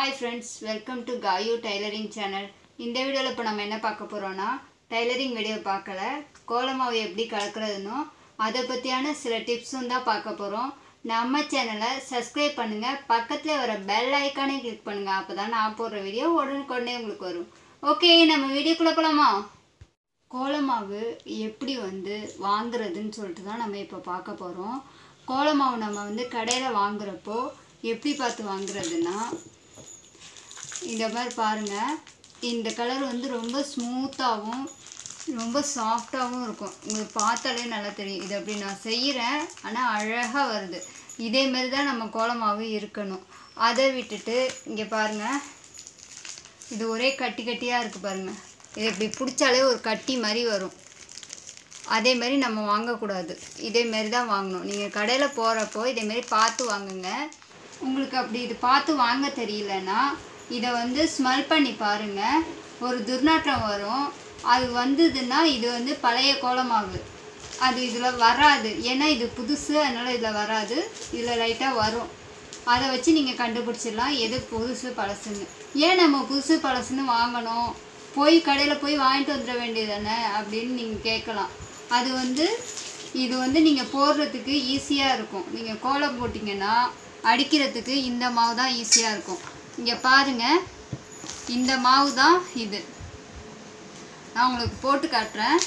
hi friends welcome to Gayu tailoring channel இந்த வீடியோவில் இப்போ நம்ம என்ன பார்க்க போகிறோன்னா டைலரிங் வீடியோ பார்க்கல கோலமாவு எப்படி கலக்கிறதுனோ அதை பற்றியான சில டிப்ஸும் தான் பார்க்க போகிறோம் நம்ம சேனலை சப்ஸ்கிரைப் பண்ணுங்கள் பக்கத்தில் வர பெல் ஐக்கானே கிளிக் பண்ணுங்கள் அப்போ தான் நான் போடுற வீடியோ உடனுக்குடனே உங்களுக்கு வரும் ஓகே நம்ம வீடியோக்குள்ளே போகலாமா கோலமாவு எப்படி வந்து வாங்குறதுன்னு சொல்லிட்டு தான் நம்ம இப்போ பார்க்க போகிறோம் கோலமாவு நம்ம வந்து கடையில் வாங்குறப்போ எப்படி பார்த்து வாங்குறதுன்னா இந்த மாதிரி பாருங்கள் இந்த கலர் வந்து ரொம்ப ஸ்மூத்தாகவும் ரொம்ப சாஃப்டாகவும் இருக்கும் உங்களுக்கு பார்த்தாலே நல்லா தெரியும் இது அப்படி நான் செய்கிறேன் ஆனால் அழகாக வருது இதே மாதிரி தான் நம்ம கோலமாவு இருக்கணும் அதை விட்டுட்டு இங்கே பாருங்கள் இது ஒரே கட்டி கட்டியாக இருக்குது பாருங்கள் இது இப்படி பிடிச்சாலே ஒரு கட்டி மாதிரி வரும் அதே மாதிரி நம்ம வாங்கக்கூடாது இதே மாதிரி தான் வாங்கணும் நீங்கள் கடையில் போகிறப்போ இதே மாதிரி பார்த்து வாங்குங்க உங்களுக்கு அப்படி இது பார்த்து வாங்க தெரியலன்னா இதை வந்து ஸ்மெல் பண்ணி பாருங்கள் ஒரு துர்நாற்றம் வரும் அது வந்ததுன்னா இது வந்து பழைய கோலமாவு அது இதில் வராது ஏன்னா இது புதுசு அதனால் இதில் வராது இதில் லைட்டாக வரும் அதை வச்சு நீங்கள் கண்டுபிடிச்சிடலாம் எது புதுசு பழசுன்னு ஏன் நம்ம புதுசு பழசுன்னு வாங்கணும் போய் கடையில் போய் வாங்கிட்டு வந்துட வேண்டியது தானே அப்படின்னு நீங்கள் கேட்கலாம் அது வந்து இது வந்து நீங்கள் போடுறதுக்கு ஈஸியாக இருக்கும் நீங்கள் கோலம் போட்டிங்கன்னா அடிக்கிறதுக்கு இந்த மாவு தான் ஈஸியாக இருக்கும் இங்கே பாருங்கள் இந்த மாவு தான் இது நான் உங்களுக்கு போட்டு காட்டுறேன்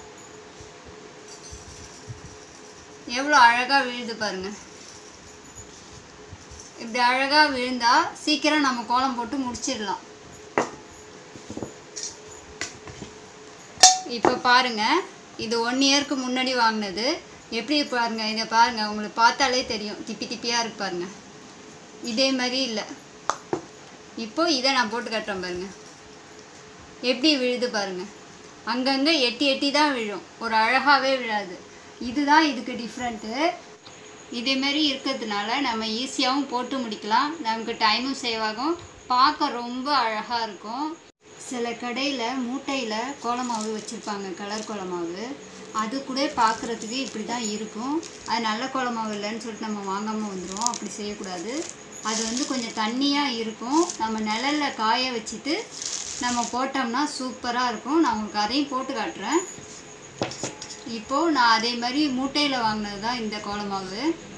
எவ்வளோ அழகாக விழுது பாருங்கள் இப்படி அழகாக விழுந்தா சீக்கிரம் நம்ம கோலம் போட்டு முடிச்சிடலாம் இப்போ பாருங்க இது ஒன் இயர்க்கு முன்னாடி வாங்கினது எப்படி பாருங்க இதை பாருங்க உங்களுக்கு பார்த்தாலே தெரியும் திப்பி திப்பியாக இருக்கு பாருங்க இதே மாதிரி இல்லை இப்போ இதை நான் போட்டு கட்டுறேன் பாருங்க எப்படி விழுது பாருங்க அங்கங்கே எட்டி எட்டி தான் விழும் ஒரு அழகாகவே விழாது இதுதான் இதுக்கு டிஃப்ரெண்ட்டு இதேமாரி இருக்கிறதுனால நம்ம ஈஸியாகவும் போட்டு முடிக்கலாம் நமக்கு டைமும் சேவ் ஆகும் பார்க்க ரொம்ப அழகாக இருக்கும் சில கடையில் மூட்டையில் கோலமாவு வச்சுருப்பாங்க கலர் கோலமாவு அது கூட பார்க்குறதுக்கு இப்படி தான் இருக்கும் அது நல்ல கோலமாவு இல்லைன்னு சொல்லிட்டு நம்ம வாங்காமல் வந்துடுவோம் அப்படி செய்யக்கூடாது அது வந்து கொஞ்சம் தண்ணியாக இருக்கும் நம்ம நிழலில் காய வச்சுட்டு நம்ம போட்டோம்னா சூப்பராக இருக்கும் நான் உங்களுக்கு அதையும் போட்டு காட்டுறேன் இப்போது நான் அதே மாதிரி மூட்டையில் வாங்கினது தான் இந்த கோலமாவு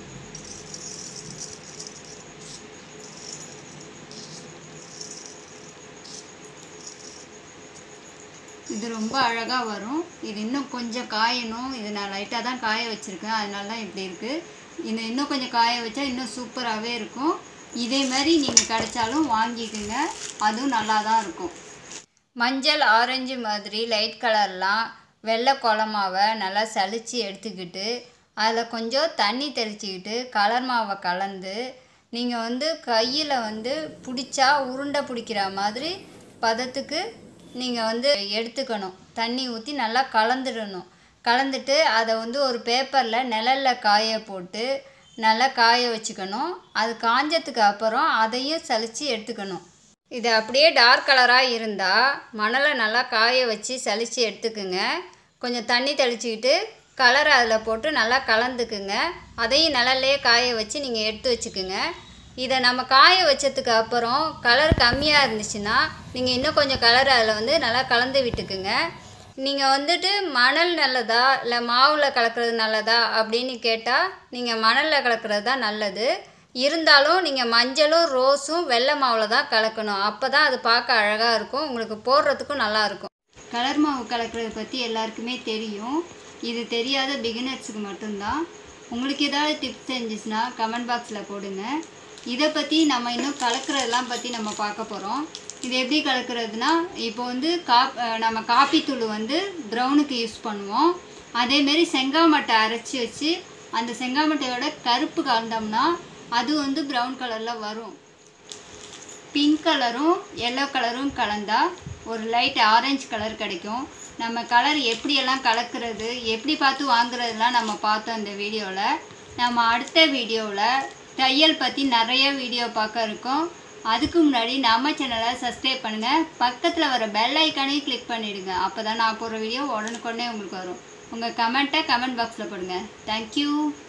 இது ரொம்ப அழகாக வரும் இது இன்னும் கொஞ்சம் காயணும் இது நான் லைட்டாக தான் காய வச்சுருக்கேன் அதனால தான் இப்படி இருக்குது இது இன்னும் கொஞ்சம் காய வச்சா இன்னும் சூப்பராகவே இருக்கும் இதே மாதிரி நீங்கள் கிடைச்சாலும் வாங்கிக்கோங்க அதுவும் நல்லா தான் இருக்கும் மஞ்சள் ஆரஞ்சு மாதிரி லைட் கலர்லாம் வெள்ளை குளமாவை நல்லா சலிச்சு எடுத்துக்கிட்டு அதில் கொஞ்சம் தண்ணி தெளிச்சிக்கிட்டு கலர் மாவை கலந்து நீங்கள் வந்து கையில் வந்து பிடிச்சா உருண்டை பிடிக்கிற மாதிரி பதத்துக்கு நீங்கள் வந்து எடுத்துக்கணும் தண்ணி ஊற்றி நல்லா கலந்துடணும் கலந்துட்டு அதை வந்து ஒரு பேப்பரில் நிழலில் காய போட்டு நல்லா காய வச்சுக்கணும் அது காஞ்சதுக்கு அப்புறம் அதையும் சலித்து எடுத்துக்கணும் இது அப்படியே டார்க் கலராக இருந்தால் மணலை நல்லா காய வச்சு சலித்து எடுத்துக்குங்க கொஞ்சம் தண்ணி தெளிச்சிக்கிட்டு கலரை அதில் போட்டு நல்லா கலந்துக்குங்க அதையும் நிழல்லையே காய வச்சு நீங்கள் எடுத்து வச்சுக்குங்க இதை நம்ம காய வச்சதுக்கு அப்புறம் கலர் கம்மியாக இருந்துச்சுன்னா நீங்கள் இன்னும் கொஞ்சம் கலர் அதில் வந்து நல்லா கலந்து விட்டுக்குங்க நீங்கள் வந்துட்டு மணல் நல்லதா இல்லை மாவில் கலக்கிறது நல்லதா அப்படின்னு கேட்டால் நீங்கள் மணலில் கலக்கிறது தான் நல்லது இருந்தாலும் நீங்கள் மஞ்சளும் ரோஸும் வெள்ளை மாவில் தான் கலக்கணும் அப்போ தான் அது பார்க்க அழகாக இருக்கும் உங்களுக்கு போடுறதுக்கும் நல்லாயிருக்கும் கலர் மாவு கலக்கிறத பற்றி எல்லாருக்குமே தெரியும் இது தெரியாத பிகினர்ஸுக்கு மட்டும்தான் உங்களுக்கு ஏதாவது டிப்ஸ் தெரிஞ்சிச்சுன்னா கமெண்ட் பாக்ஸில் போடுங்க இதை பற்றி நம்ம இன்னும் கலக்கிறதெல்லாம் பற்றி நம்ம பார்க்க போகிறோம் இது எப்படி கலக்கிறதுனா இப்போ வந்து காப் நம்ம காப்பி தூள் வந்து ப்ரௌனுக்கு யூஸ் பண்ணுவோம் அதேமாரி செங்காமட்டை அரைச்சி வச்சு அந்த செங்காமட்டையோட கருப்பு கலந்தோம்னா அது வந்து ப்ரௌன் கலரில் வரும் பிங்க் கலரும் எல்லோ கலரும் கலந்தா ஒரு லைட் ஆரஞ்சு கலர் கிடைக்கும் நம்ம கலர் எப்படியெல்லாம் கலக்கிறது எப்படி பார்த்து வாங்குறதுலாம் நம்ம பார்த்தோம் இந்த வீடியோவில் நம்ம அடுத்த வீடியோவில் தையல் பற்றி நிறைய வீடியோ பார்க்க இருக்கோம் அதுக்கு முன்னாடி நம்ம சேனலை சப்ஸ்கிரைப் பண்ணுங்கள் பக்கத்தில் வர பெல் ஐக்கானையும் கிளிக் பண்ணிவிடுங்க அப்போ தான் நான் போடுற வீடியோ உடனுக்குடனே உங்களுக்கு வரும் உங்கள் கமெண்ட்டை கமெண்ட் பாக்ஸில் போடுங்க தேங்க்யூ